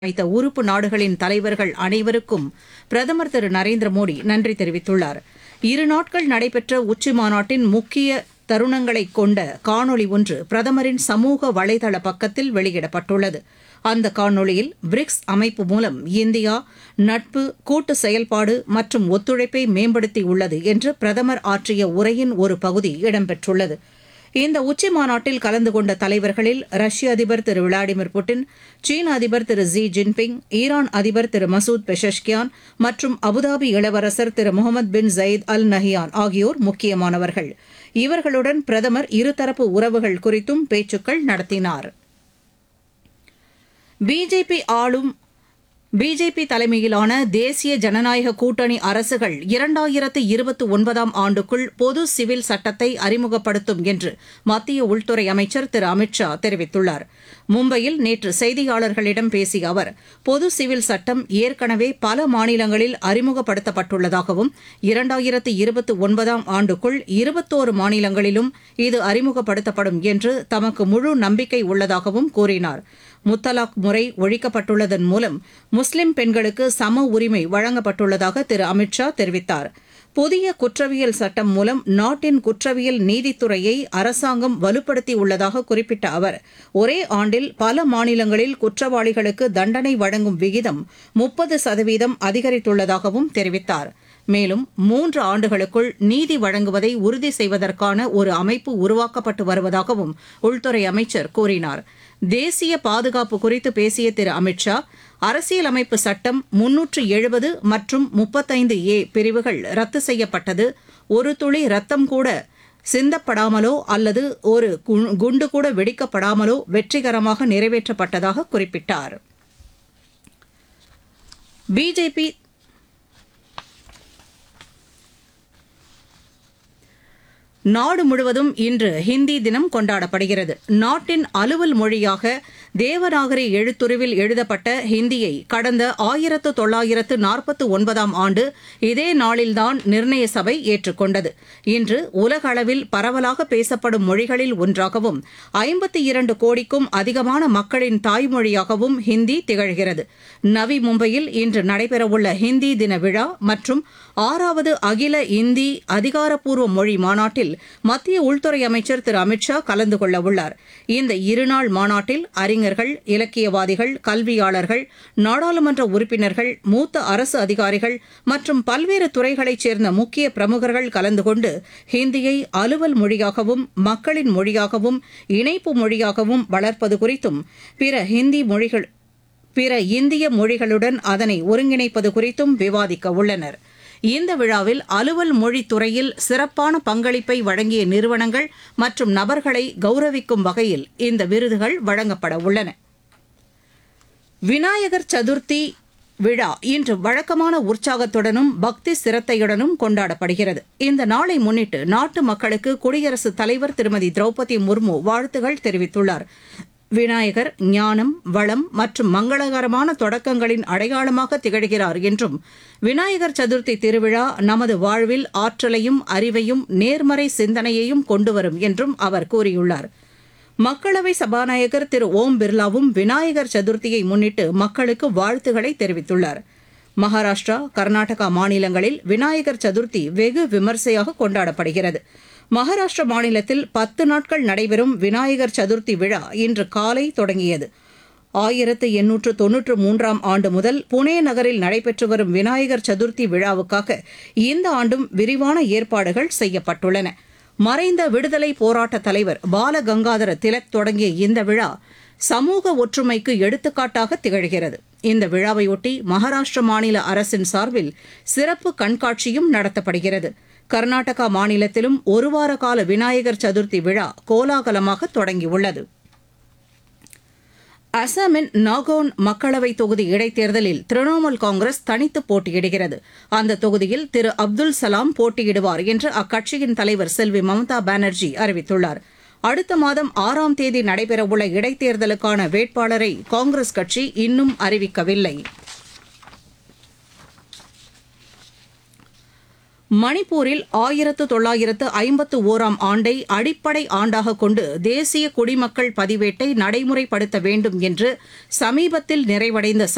வைத்த உறுப்பு நாடுகளின் தலைவர்கள் அனைவருக்கும் பிரதமர் திரு நரேந்திர மோடி நன்றி தெரிவித்துள்ளார் இரு நாட்கள் நடைபெற்ற உச்சிமாநாட்டின் முக்கிய தருணங்களைக் கொண்ட காணொலி ஒன்று பிரதமரின் சமூக வலைதள பக்கத்தில் வெளியிடப்பட்டுள்ளது அந்த காணொலியில் பிரிக்ஸ் அமைப்பு மூலம் இந்தியா நட்பு கூட்டு செயல்பாடு மற்றும் ஒத்துழைப்பை மேம்படுத்தியுள்ளது என்று பிரதமர் ஆற்றிய உரையின் ஒரு பகுதி இடம்பெற்றுள்ளது இந்த உச்சிமாநாட்டில் கலந்து கொண்ட தலைவர்களில் ரஷ்ய அதிபர் திரு விளாடிமிர் புட்டின் சீன அதிபர் திரு ஜி ஜின்பிங் ஈரான் அதிபர் திரு மசூத் பெஷஷ்கியான் மற்றும் அபுதாபி இளவரசர் திரு முகமது பின் ஜயீத் அல் நஹியான் ஆகியோர் முக்கியமானவர்கள் இவர்களுடன் பிரதமர் இருதரப்பு உறவுகள் குறித்தும் பேச்சுக்கள் நடத்தினார் பிஜேபி ஆளும் பிஜேபி தலைமையிலான தேசிய ஜனநாயக கூட்டணி அரசுகள் இரண்டாயிரத்து இருபத்தி ஒன்பதாம் ஆண்டுக்குள் பொது சிவில் சட்டத்தை அறிமுகப்படுத்தும் என்று மத்திய உள்துறை அமைச்சர் திரு அமித் ஷா தெரிவித்துள்ளார் மும்பையில் நேற்று செய்தியாளர்களிடம் பேசிய அவர் பொது சிவில் சட்டம் ஏற்கனவே பல மாநிலங்களில் அறிமுகப்படுத்தப்பட்டுள்ளதாகவும் இரண்டாயிரத்து இருபத்தி ஒன்பதாம் ஆண்டுக்குள் இருபத்தோரு மாநிலங்களிலும் இது அறிமுகப்படுத்தப்படும் என்று தமக்கு முழு நம்பிக்கை உள்ளதாகவும் கூறினார் முத்தலாக் முறை ஒழிக்கப்பட்டுள்ளதன் மூலம் முஸ்லிம் பெண்களுக்கு சம உரிமை வழங்கப்பட்டுள்ளதாக திரு அமித் ஷா தெரிவித்தார் புதிய குற்றவியல் சட்டம் மூலம் நாட்டின் குற்றவியல் நீதித்துறையை அரசாங்கம் வலுப்படுத்தியுள்ளதாக குறிப்பிட்ட அவர் ஒரே ஆண்டில் பல மாநிலங்களில் குற்றவாளிகளுக்கு தண்டனை வழங்கும் விகிதம் முப்பது சதவீதம் அதிகரித்துள்ளதாகவும் தெரிவித்தார் மேலும் மூன்று ஆண்டுகளுக்குள் நீதி வழங்குவதை உறுதி செய்வதற்கான ஒரு அமைப்பு உருவாக்கப்பட்டு வருவதாகவும் உள்துறை அமைச்சர் கூறினார் தேசிய பாதுகாப்பு குறித்து பேசிய திரு அமித் ஷா அரசியலமைப்பு சட்டம் முன்னூற்று எழுபது மற்றும் முப்பத்தைந்து ஏ பிரிவுகள் ரத்து செய்யப்பட்டது ஒரு துளி ரத்தம் கூட சிந்தப்படாமலோ அல்லது ஒரு குண்டு கூட வெடிக்கப்படாமலோ வெற்றிகரமாக நிறைவேற்றப்பட்டதாக குறிப்பிட்டார் பிஜேபி நாடு முழுவதும் இன்று ஹிந்தி தினம் கொண்டாடப்படுகிறது நாட்டின் அலுவல் மொழியாக தேவநாகரி எழுத்துருவில் எழுதப்பட்ட ஹிந்தியை கடந்த ஆயிரத்து தொள்ளாயிரத்து நாற்பத்து ஒன்பதாம் ஆண்டு இதே நாளில்தான் நிர்ணய சபை ஏற்றுக்கொண்டது இன்று உலக அளவில் பரவலாக பேசப்படும் மொழிகளில் ஒன்றாகவும் ஐம்பத்தி இரண்டு கோடிக்கும் அதிகமான மக்களின் தாய்மொழியாகவும் ஹிந்தி திகழ்கிறது நவி மும்பையில் இன்று நடைபெறவுள்ள ஹிந்தி தின விழா மற்றும் ஆறாவது அகில இந்தி அதிகாரப்பூர்வ மொழி மாநாட்டில் மத்திய உள்துறை அமைச்சர் திரு அமித் ஷா கலந்து கொள்ள உள்ளார் இந்த இருநாள் மாநாட்டில் அறிஞர்கள் இலக்கியவாதிகள் கல்வியாளர்கள் நாடாளுமன்ற உறுப்பினர்கள் மூத்த அரசு அதிகாரிகள் மற்றும் பல்வேறு துறைகளைச் சேர்ந்த முக்கிய பிரமுகர்கள் கலந்து கொண்டு ஹிந்தியை அலுவல் மொழியாகவும் மக்களின் மொழியாகவும் இணைப்பு மொழியாகவும் வளர்ப்பது குறித்தும் பிற ஹிந்தி மொழிகள் பிற இந்திய மொழிகளுடன் அதனை ஒருங்கிணைப்பது குறித்தும் விவாதிக்க உள்ளனர் இந்த விழாவில் அலுவல் மொழித் துறையில் சிறப்பான பங்களிப்பை வழங்கிய நிறுவனங்கள் மற்றும் நபர்களை கௌரவிக்கும் வகையில் இந்த விருதுகள் வழங்கப்பட உள்ளன விநாயகர் சதுர்த்தி விழா இன்று வழக்கமான உற்சாகத்துடனும் பக்தி சிரத்தையுடனும் கொண்டாடப்படுகிறது இந்த நாளை முன்னிட்டு நாட்டு மக்களுக்கு குடியரசுத் தலைவர் திருமதி திரௌபதி முர்மு வாழ்த்துகள் தெரிவித்துள்ளார் விநாயகர் ஞானம் வளம் மற்றும் மங்களகரமான தொடக்கங்களின் அடையாளமாக திகழ்கிறார் என்றும் விநாயகர் சதுர்த்தி திருவிழா நமது வாழ்வில் ஆற்றலையும் அறிவையும் நேர்மறை சிந்தனையையும் கொண்டுவரும் என்றும் அவர் கூறியுள்ளார் மக்களவை சபாநாயகர் திரு ஓம் பிர்லாவும் விநாயகர் சதுர்த்தியை முன்னிட்டு மக்களுக்கு வாழ்த்துக்களை தெரிவித்துள்ளார் மகாராஷ்டிரா கர்நாடகா மாநிலங்களில் விநாயகர் சதுர்த்தி வெகு விமர்சையாக கொண்டாடப்படுகிறது மகாராஷ்டிர மாநிலத்தில் பத்து நாட்கள் நடைபெறும் விநாயகர் சதுர்த்தி விழா இன்று காலை தொடங்கியது ஆயிரத்து எண்ணூற்று தொன்னூற்று மூன்றாம் ஆண்டு முதல் புனே நகரில் நடைபெற்று வரும் விநாயகர் சதுர்த்தி விழாவுக்காக இந்த ஆண்டும் விரிவான ஏற்பாடுகள் செய்யப்பட்டுள்ளன மறைந்த விடுதலை போராட்ட தலைவர் பாலகங்காதர திலக் தொடங்கிய இந்த விழா சமூக ஒற்றுமைக்கு எடுத்துக்காட்டாக திகழ்கிறது இந்த விழாவையொட்டி மகாராஷ்டிர மாநில அரசின் சார்பில் சிறப்பு கண்காட்சியும் நடத்தப்படுகிறது கர்நாடகா மாநிலத்திலும் ஒருவார கால விநாயகர் சதுர்த்தி விழா கோலாகலமாக தொடங்கியுள்ளது அசாமின் நாகோன் மக்களவைத் தொகுதி இடைத்தேர்தலில் திரிணாமுல் காங்கிரஸ் தனித்து போட்டியிடுகிறது அந்த தொகுதியில் திரு அப்துல் சலாம் போட்டியிடுவார் என்று அக்கட்சியின் தலைவர் செல்வி மம்தா பானர்ஜி அறிவித்துள்ளார் அடுத்த மாதம் ஆறாம் தேதி நடைபெறவுள்ள இடைத்தேர்தலுக்கான வேட்பாளரை காங்கிரஸ் கட்சி இன்னும் அறிவிக்கவில்லை மணிப்பூரில் ஆயிரத்து தொள்ளாயிரத்து ஐம்பத்து ஓராம் ஆண்டை அடிப்படை ஆண்டாக கொண்டு தேசிய குடிமக்கள் பதிவேட்டை நடைமுறைப்படுத்த வேண்டும் என்று சமீபத்தில் நிறைவடைந்த